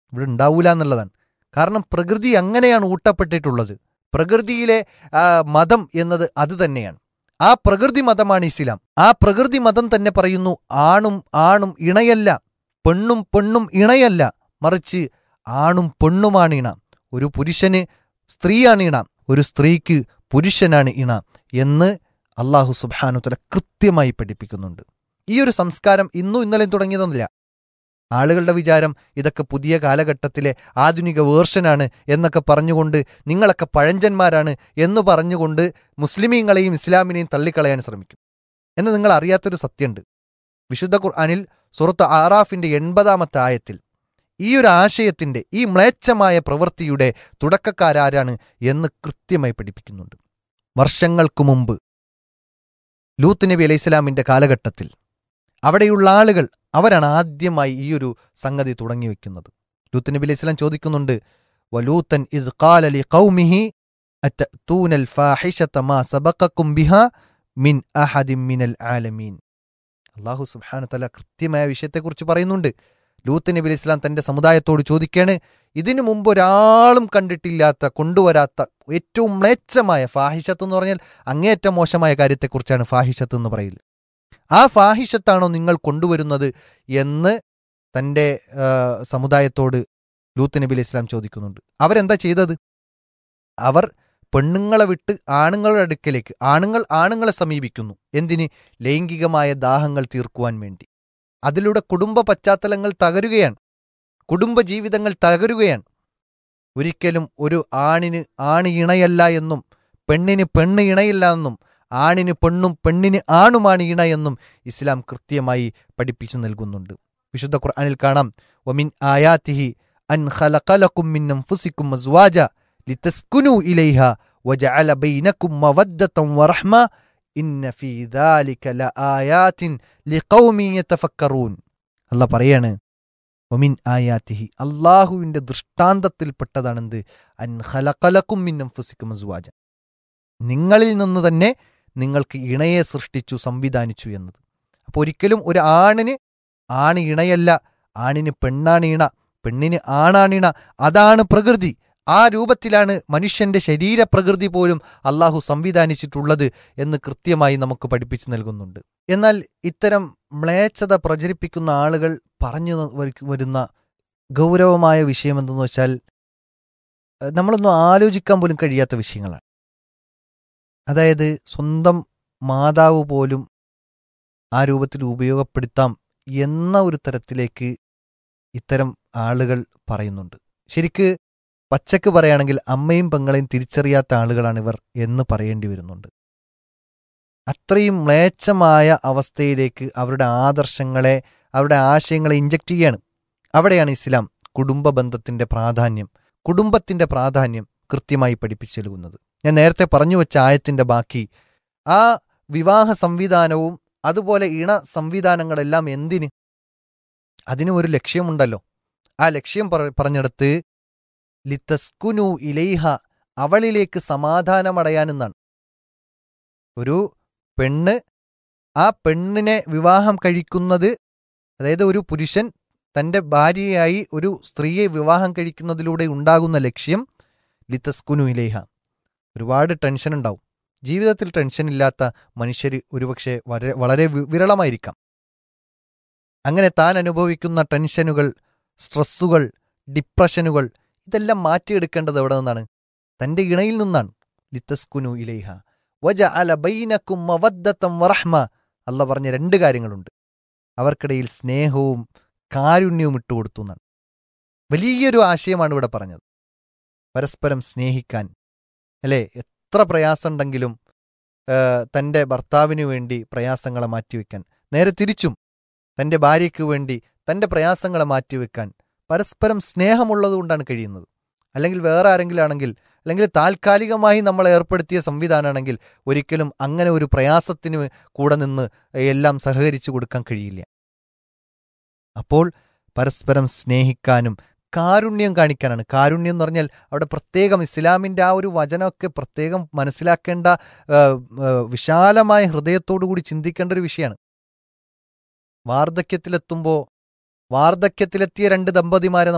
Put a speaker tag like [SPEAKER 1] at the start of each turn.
[SPEAKER 1] ഇവിടെ ഉണ്ടാവൂല എന്നുള്ളതാണ് കാരണം പ്രകൃതി അങ്ങനെയാണ് ഊട്ടപ്പെട്ടിട്ടുള്ളത് പ്രകൃതിയിലെ ആ, മതം എന്നത് അത് തന്നെയാണ് ആ പ്രകൃതി മതമാണ് ഇസ്ലാം ആ പ്രകൃതി മതം തന്നെ പറയുന്നു ആണും ആണും ഇണയല്ല പെണ്ണും പെണ്ണും ഇണയല്ല മറിച്ച് ആണും പെണ്ണുമാണ് ഇണ ഒരു പുരുഷന് സ്ത്രീയാണ് ഇണ ഒരു സ്ത്രീക്ക് പുരുഷനാണ് ഇണ എന്ന് അള്ളാഹു സുബാനുത്തല കൃത്യമായി പഠിപ്പിക്കുന്നുണ്ട് ഈ ഒരു സംസ്കാരം ഇന്നും ഇന്നലെയും തുടങ്ങിയതെന്നില്ല ആളുകളുടെ വിചാരം ഇതൊക്കെ പുതിയ കാലഘട്ടത്തിലെ ആധുനിക വേർഷനാണ് എന്നൊക്കെ പറഞ്ഞുകൊണ്ട് നിങ്ങളൊക്കെ പഴഞ്ചന്മാരാണ് എന്ന് പറഞ്ഞുകൊണ്ട് മുസ്ലിമീങ്ങളെയും ഇസ്ലാമിനെയും തള്ളിക്കളയാൻ ശ്രമിക്കും എന്ന് നിങ്ങൾ അറിയാത്തൊരു സത്യമുണ്ട് വിശുദ്ധ ഖുർആനിൽ സുറത്ത് ആറാഫിന്റെ എൺപതാമത്തെ ആയത്തിൽ ഈ ഒരു ആശയത്തിന്റെ ഈ മ്ലേച്ഛമായ പ്രവൃത്തിയുടെ തുടക്കക്കാരാരാണ് എന്ന് കൃത്യമായി പഠിപ്പിക്കുന്നുണ്ട് വർഷങ്ങൾക്കു മുമ്പ് ലൂത്ത് നബി അലൈഹി ഇസ്ലാമിന്റെ കാലഘട്ടത്തിൽ അവിടെയുള്ള ആളുകൾ അവരാണ് ആദ്യമായി ഈ ഒരു സംഗതി തുടങ്ങി വെക്കുന്നത് ലൂത്ത് നബി അലൈഹി സ്വലാം ചോദിക്കുന്നുണ്ട് വലൂത്തൻ ഇസ് ഖാലലി ഖൗമിഹി അത്തൂനൽ ഫാഹിഷത മാ സബഖക്കും ബിഹാ മിൻ അഹദിൻ മിനൽ ആലമീൻ അള്ളാഹു സുബ്ഹാന തല കൃത്യമായ വിഷയത്തെക്കുറിച്ച് പറയുന്നുണ്ട് ലൂത്ത് നബി അലൈഹി സ്വലാം തന്റെ സമുദായത്തോട് ചോദിക്കാണ് ഇതിനു മുമ്പ് ഒരാളും കണ്ടിട്ടില്ലാത്ത കൊണ്ടുവരാത്ത ഏറ്റവും മ്ലേച്ഛമായ ഫാഹിഷത്ത് എന്ന് പറഞ്ഞാൽ അങ്ങേയറ്റം മോശമായ കാര്യത്തെക്കുറിച്ചാണ് ഫാഹിഷത്ത് എന്ന് പറയില്ല ആ ഫാഹിഷത്താണോ നിങ്ങൾ കൊണ്ടുവരുന്നത് എന്ന് തൻ്റെ ആ, സമുദായത്തോട് ലൂത്ത് നബി അലൈഹി ഇസ്ലാം ചോദിക്കുന്നുണ്ട് അവരെന്താ ചെയ്തത് അവർ പെണ്ണുങ്ങളെ വിട്ട് ആണുങ്ങളുടെ അടുക്കലേക്ക് ആണുങ്ങൾ ആണുങ്ങളെ സമീപിക്കുന്നു എന്തിന് ലൈംഗികമായ ദാഹങ്ങൾ തീർക്കുവാൻ വേണ്ടി അതിലൂടെ കുടുംബ പശ്ചാത്തലങ്ങൾ തകരുകയാണ് കുടുംബ ജീവിതങ്ങൾ തകരുകയാണ് ഒരിക്കലും ഒരു ആണിന് ആണ് ഇണയല്ല എന്നും പെണ്ണിന് പെണ്ണ് ഇണയില്ല എന്നും ആണിന് പെണ്ണും പെണ്ണിന് ആണുമാണ് ഇണ എന്നും ഇസ്ലാം കൃത്യമായി പഠിപ്പിച്ചു നൽകുന്നുണ്ട് വിശുദ്ധ ഖുർആനിൽ കാണാം വമിൻ ആയാത്തിഹി അൻ ഖലഖലക്കും മിൻ അൻഫുസിക്കും അസ്വാജ ലിതസ്കുനു ഇലൈഹ വജഅല ബൈനക്കും മവദ്ദതൻ വറഹ്മ ഇന്ന ഫീ ദാലിക ലആയാത്തിൻ ലിഖൗമിൻ യതഫക്കറൂൻ അല്ലാഹ് പറയാണ് വമിൻ ആയാത്തിഹി അള്ളാഹുവിൻ്റെ ദൃഷ്ടാന്തത്തിൽപ്പെട്ടതാണെന്ത് അൻ ഖലഖലക്കും മിൻ അൻഫുസിക്കും അസ്വാജ നിങ്ങളിൽ നിന്ന് തന്നെ നിങ്ങൾക്ക് ഇണയെ സൃഷ്ടിച്ചു സംവിധാനിച്ചു എന്നത് അപ്പോൾ ഒരിക്കലും ഒരു ആണിന് ആണ് ഇണയല്ല ആണിന് പെണ്ണാണ് ഇണ പെണ്ണിന് ആണാണ് ഇണ അതാണ് പ്രകൃതി ആ രൂപത്തിലാണ് മനുഷ്യന്റെ ശരീരപ്രകൃതി പോലും അള്ളാഹു സംവിധാനിച്ചിട്ടുള്ളത് എന്ന് കൃത്യമായി നമുക്ക് പഠിപ്പിച്ചു നൽകുന്നുണ്ട് എന്നാൽ ഇത്തരം മ്ലേച്ഛത പ്രചരിപ്പിക്കുന്ന ആളുകൾ പറഞ്ഞു വ- വരുന്ന ഗൗരവമായ വിഷയം എന്തെന്ന് വെച്ചാൽ ഏഹ്, നമ്മളൊന്നും ആലോചിക്കാൻ പോലും കഴിയാത്ത വിഷയങ്ങളാണ് അതായത് സ്വന്തം മാതാവ് പോലും ആ രൂപത്തിൽ ഉപയോഗപ്പെടുത്താം എന്ന ഒരു തരത്തിലേക്ക് ഇത്തരം ആളുകൾ പറയുന്നുണ്ട് ശരിക്ക് പച്ചക്ക് പറയുകയാണെങ്കിൽ അമ്മയും പെങ്ങളെയും തിരിച്ചറിയാത്ത ആളുകളാണ് ഇവർ എന്ന് പറയേണ്ടി വരുന്നുണ്ട് അത്രയും മ്ലേച്ഛമായ അവസ്ഥയിലേക്ക് അവരുടെ ആദർശങ്ങളെ അവരുടെ ആശയങ്ങളെ ഇഞ്ചക്ട് ചെയ്യാണ് അവിടെയാണ് ഇസ്ലാം കുടുംബ ബന്ധത്തിന്റെ പ്രാധാന്യം കുടുംബത്തിന്റെ പ്രാധാന്യം കൃത്യമായി പഠിപ്പിച്ചു നൽകുന്നത് ഞാൻ നേരത്തെ പറഞ്ഞു വെച്ച ആയത്തിന്റെ ബാക്കി ആ വിവാഹ സംവിധാനവും അതുപോലെ ഇണ സംവിധാനങ്ങളെല്ലാം എന്തിന് അതിനും ഒരു ലക്ഷ്യമുണ്ടല്ലോ ആ ലക്ഷ്യം പറ- പറഞ്ഞെടുത്ത് ലിത്തസ്കുനു ഇലൈഹ അവളിലേക്ക് സമാധാനമടയാനെന്നാണ് ഒരു പെണ്ണ് ആ പെണ്ണിനെ വിവാഹം കഴിക്കുന്നത് അതായത് ഒരു പുരുഷൻ തൻ്റെ ഭാര്യയായി ഒരു സ്ത്രീയെ വിവാഹം കഴിക്കുന്നതിലൂടെ ഉണ്ടാകുന്ന ലക്ഷ്യം ലിത്തസ്കുനു ഇലേഹ ഒരുപാട് ടെൻഷൻ ഉണ്ടാവും ജീവിതത്തിൽ ടെൻഷൻ ഇല്ലാത്ത മനുഷ്യർ ഒരുപക്ഷെ വളരെ വളരെ വി- വിരളമായിരിക്കാം അങ്ങനെ താൻ അനുഭവിക്കുന്ന ടെൻഷനുകൾ സ്ട്രെസ്സുകൾ ഡിപ്രഷനുകൾ ഇതെല്ലാം മാറ്റിയെടുക്കേണ്ടത് എവിടെ നിന്നാണ് തൻ്റെ ഇണയിൽ നിന്നാണ് ലിത്തസ്കുനു ഇലേഹ വജ അല ബൈനക്കും മവദ്ദത്തം വറഹ്മ അല്ല പറഞ്ഞ രണ്ട് കാര്യങ്ങളുണ്ട് അവർക്കിടയിൽ സ്നേഹവും കാരുണ്യവും ഇട്ടുകൊടുത്തു എന്നാണ് വലിയൊരു ആശയമാണ് ഇവിടെ പറഞ്ഞത് പരസ്പരം സ്നേഹിക്കാൻ അല്ലേ എത്ര പ്രയാസമുണ്ടെങ്കിലും ഏഹ്, തൻ്റെ ഭർത്താവിനു വേണ്ടി പ്രയാസങ്ങളെ മാറ്റിവെക്കാൻ നേരെ തിരിച്ചും തൻ്റെ ഭാര്യയ്ക്ക് വേണ്ടി തൻ്റെ പ്രയാസങ്ങളെ മാറ്റിവെക്കാൻ പരസ്പരം സ്നേഹമുള്ളതുകൊണ്ടാണ് കഴിയുന്നത് അല്ലെങ്കിൽ വേറെ ആരെങ്കിലും ആണെങ്കിൽ അല്ലെങ്കിൽ താൽക്കാലികമായി നമ്മൾ ഏർപ്പെടുത്തിയ സംവിധാനമാണെങ്കിൽ ഒരിക്കലും അങ്ങനെ ഒരു പ്രയാസത്തിന് കൂടെ നിന്ന് എല്ലാം സഹകരിച്ചു കൊടുക്കാൻ കഴിയില്ല അപ്പോൾ പരസ്പരം സ്നേഹിക്കാനും കാരുണ്യം കാണിക്കാനാണ് കാരുണ്യം എന്ന് പറഞ്ഞാൽ അവിടെ പ്രത്യേകം ഇസ്ലാമിൻ്റെ ആ ഒരു വചനമൊക്കെ പ്രത്യേകം മനസ്സിലാക്കേണ്ട ആ, ആ, വിശാലമായ ഹൃദയത്തോടു കൂടി ചിന്തിക്കേണ്ട ഒരു വിഷയമാണ് വാർദ്ധക്യത്തിലെത്തുമ്പോൾ വാർദ്ധക്യത്തിലെത്തിയ രണ്ട് ദമ്പതിമാരെ